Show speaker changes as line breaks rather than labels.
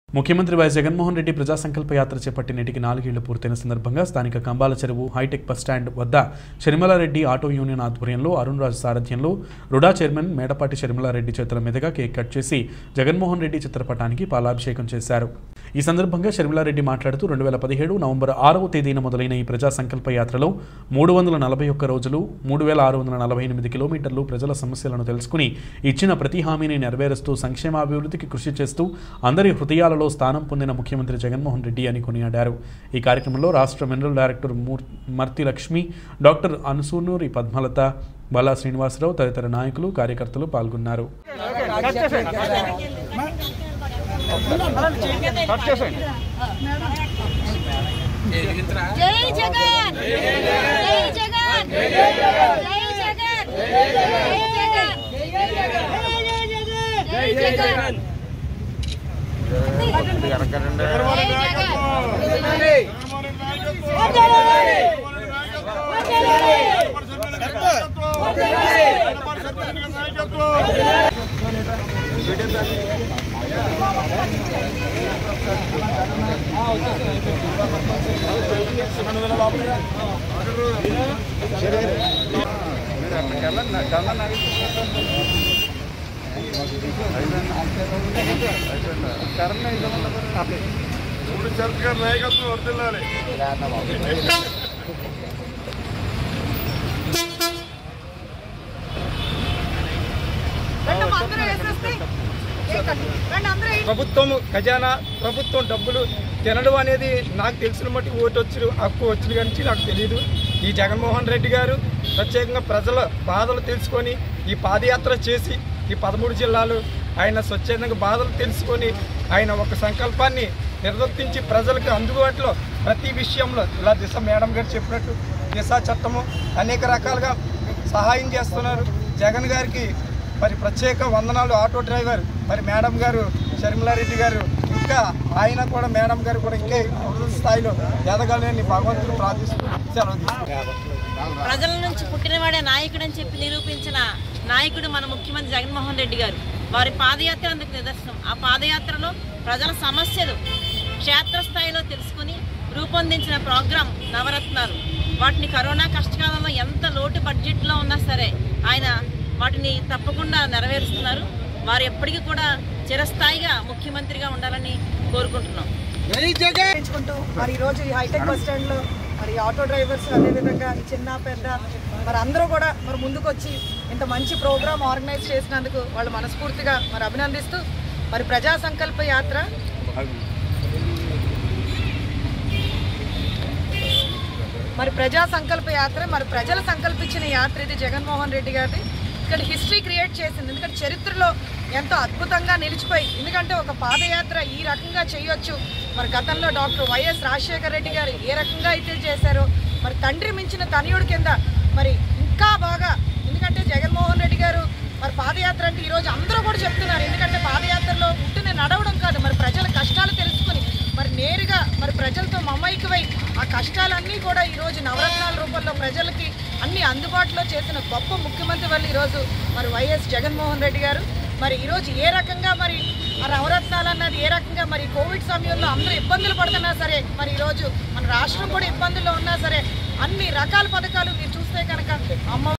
ముఖ్యమంత్రి వైఎస్ జగన్మోహన్ రెడ్డి ప్రజా సంకల్ప యాత్ర చేపట్టి నేటికి నాలుగేళ్లు పూర్తయిన సందర్భంగా స్థానిక కంబాల చెరువు హైటెక్ బస్టాండ్ వద్ద షర్మిలారెడ్డి ఆటో యూనియన్ ఆధ్వర్యంలో అరుణ్ రాజు సారథ్యంలో రుడా చైర్మన్ మేడపాటి షర్మిలారెడ్డి చేతుల మీదుగా కేక్ కట్ చేసి జగన్మోహన్ రెడ్డి చిత్రపటానికి పాలాభిషేకం చేశారు ఈ సందర్భంగా షర్మిలారెడ్డి మాట్లాడుతూ రెండు వేల పదిహేడు నవంబర్ ఆరవ తేదీన మొదలైన ఈ ప్రజా సంకల్ప యాత్రలో మూడు వందల నలభై ఒక్క రోజులు మూడు వేల ఆరు వందల నలభై ఎనిమిది కిలోమీటర్లు ప్రజల సమస్యలను తెలుసుకుని ఇచ్చిన ప్రతి హామీని నెరవేరుస్తూ సంక్షేమాభివృద్ధికి కృషి చేస్తూ అందరి హృదయాలలో స్థానం పొందిన ముఖ్యమంత్రి జగన్మోహన్ రెడ్డి అని కొనియాడారు ఈ కార్యక్రమంలో రాష్ట్ర మినరల్ డైరెక్టర్ మూర్ మర్తి లక్ష్మి డాక్టర్ అన్సూనూరి పద్మలత బాలా శ్రీనివాసరావు తదితర నాయకులు కార్యకర్తలు పాల్గొన్నారు
జై జగన్ జై జగన్ జై జగన్ జై జగన్ జై జగన్
ఇప్పుడు సర్కార్ నాయకత్వం వర్దిల్లాలి
ప్రభుత్వం ఖజానా ప్రభుత్వం డబ్బులు తినడం అనేది నాకు తెలిసిన మట్టి ఓటు వచ్చి హక్కు వచ్చిన కానీ నాకు తెలియదు ఈ జగన్మోహన్ రెడ్డి గారు ప్రత్యేకంగా ప్రజల బాధలు తెలుసుకొని ఈ పాదయాత్ర చేసి ఈ పదమూడు జిల్లాలు ఆయన స్వచ్ఛందంగా బాధలు తెలుసుకొని ఆయన ఒక సంకల్పాన్ని నిర్వర్తించి ప్రజలకు అందుబాటులో ప్రతి విషయంలో ఇలా దిశ మేడం గారు చెప్పినట్టు దిశ చట్టము అనేక రకాలుగా సహాయం చేస్తున్నారు జగన్ గారికి మరి ప్రత్యేక వందనాలు ఆటో డ్రైవర్ మరి మేడం గారు షర్మిలారెడ్డి గారు ఇంకా ఆయన కూడా మేడం గారు కూడా ఇంకే ఉన్నత స్థాయిలో ఎదగాలని భగవంతుడు ప్రార్థిస్తూ సెలవు తీసుకుంటున్నాను.
ప్రజల నుంచి పుట్టినవాడే నాయకుడు అని చెప్పి నిరూపించిన నాయకుడు మన ముఖ్యమంత్రి జగన్మోహన్ రెడ్డి గారు వారి పాదయాత్ర అందుకు నిదర్శనం ఆ పాదయాత్రలో ప్రజల సమస్యలు క్షేత్రస్థాయిలో తెలుసుకుని రూపొందించిన ప్రోగ్రాం నవరత్నాలు వాటిని కరోనా కష్టకాలంలో ఎంత లోటు బడ్జెట్లో ఉన్నా సరే ఆయన వాటిని తప్పకుండా నెరవేరుస్తున్నారు వారు ఎప్పటికీ కూడా చిరస్థాయిగా ముఖ్యమంత్రిగా ఉండాలని కోరుకుంటున్నాం
పెంచుకుంటూ మరి ఈరోజు ఈ హైటెక్ బస్ స్టాండ్లో మరి ఆటో డ్రైవర్స్ అదేవిధంగా ఈ చిన్న పెద్ద మరి అందరూ కూడా మరి ముందుకు వచ్చి ఇంత మంచి ప్రోగ్రామ్ ఆర్గనైజ్ చేసినందుకు వాళ్ళు మనస్ఫూర్తిగా మరి అభినందిస్తూ మరి ప్రజా సంకల్ప యాత్ర మరి ప్రజా సంకల్ప యాత్ర మరి ప్రజలు సంకల్పించిన యాత్ర ఇది జగన్మోహన్ రెడ్డి గారిది ఇక్కడ హిస్టరీ క్రియేట్ చేసింది ఎందుకంటే చరిత్రలో ఎంతో అద్భుతంగా నిలిచిపోయి ఎందుకంటే ఒక పాదయాత్ర ఈ రకంగా చేయొచ్చు మరి గతంలో డాక్టర్ వైఎస్ రాజశేఖర రెడ్డి గారు ఏ రకంగా అయితే చేశారో మరి తండ్రి మించిన తనయుడి కింద మరి ఇంకా బాగా ఎందుకంటే జగన్మోహన్ రెడ్డి గారు మరి పాదయాత్ర అంటే ఈరోజు అందరూ కూడా చెప్తున్నారు ఎందుకంటే పాదయాత్రలో పుట్టిన నడవడం కాదు మరి ప్రజల కష్టాలు తెలుసుకుని మరి నేరుగా మరి ప్రజలతో మమైకమై ఆ కష్టాలన్నీ కూడా ఈరోజు నవరత్నాల రూపంలో ప్రజలకి అన్ని అందుబాటులో చేసిన గొప్ప ముఖ్యమంత్రి వల్ల ఈరోజు మరి వైఎస్ జగన్మోహన్ రెడ్డి గారు మరి ఈరోజు ఏ రకంగా మరి ఆ నవరత్నాలు అన్నది ఏ రకంగా మరి కోవిడ్ సమయంలో అందరూ ఇబ్బందులు పడుతున్నా సరే మరి ఈరోజు మన రాష్ట్రం కూడా ఇబ్బందుల్లో ఉన్నా సరే అన్ని రకాల పథకాలు మీరు చూస్తే కనుక అమ్మ